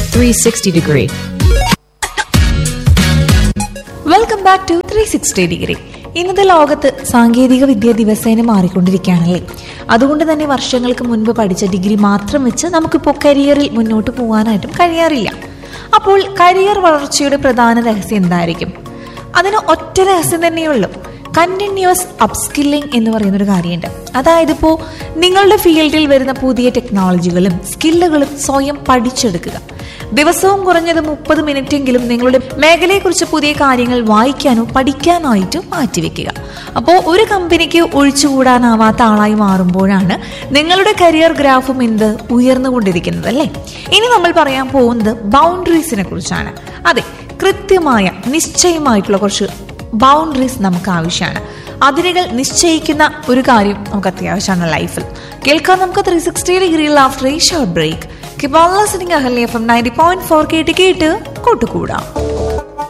360 degree. Welcome back to three sixty degree ഇന്നത്തെ ലോകത്ത് സാങ്കേതിക വിദ്യ ദിവസേന മാറിക്കൊണ്ടിരിക്കുകയാണല്ലേ അതുകൊണ്ട് തന്നെ വർഷങ്ങൾക്ക് മുൻപ് പഠിച്ച ഡിഗ്രി മാത്രം വെച്ച് നമുക്കിപ്പോൾ കരിയറിൽ മുന്നോട്ട് പോകാനായിട്ടും കഴിയാറില്ല അപ്പോൾ കരിയർ വളർച്ചയുടെ പ്രധാന രഹസ്യം എന്തായിരിക്കും അതിന് ഒറ്റ രഹസ്യം തന്നെയുള്ളൂ കണ്ടിന്യൂസ് അപ്സ്കില്ലിംഗ് എന്ന് പറയുന്നൊരു കാര്യമുണ്ട് അതായത് ഇപ്പോൾ നിങ്ങളുടെ ഫീൽഡിൽ വരുന്ന പുതിയ ടെക്നോളജികളും സ്കില്ലുകളും സ്വയം പഠിച്ചെടുക്കുക ദിവസവും കുറഞ്ഞത് മുപ്പത് മിനിറ്റെങ്കിലും നിങ്ങളുടെ മേഖലയെക്കുറിച്ച് പുതിയ കാര്യങ്ങൾ വായിക്കാനോ പഠിക്കാനായിട്ടും മാറ്റിവെക്കുക അപ്പോൾ ഒരു കമ്പനിക്ക് ഒഴിച്ചുകൂടാനാവാത്ത ആളായി മാറുമ്പോഴാണ് നിങ്ങളുടെ കരിയർ ഗ്രാഫും എന്ത് ഉയർന്നുകൊണ്ടിരിക്കുന്നത് അല്ലേ ഇനി നമ്മൾ പറയാൻ പോകുന്നത് ബൗണ്ടറീസിനെ കുറിച്ചാണ് അതെ കൃത്യമായ നിശ്ചയമായിട്ടുള്ള കുറച്ച് ബൗണ്ടറീസ് നമുക്ക് ആവശ്യമാണ് അതിരുകൾ നിശ്ചയിക്കുന്ന ഒരു കാര്യം നമുക്ക് അത്യാവശ്യമാണ് ലൈഫിൽ കേൾക്കാൻ നമുക്ക് ത്രീ സിക്സ്റ്റി ഡിഗ്രിയിൽ ആഫ്റ്റർ ഈ short break keep on listening Ahalya F M ninety point four കേട്ട് കേട്ട് കൂട്ടുകൂടാം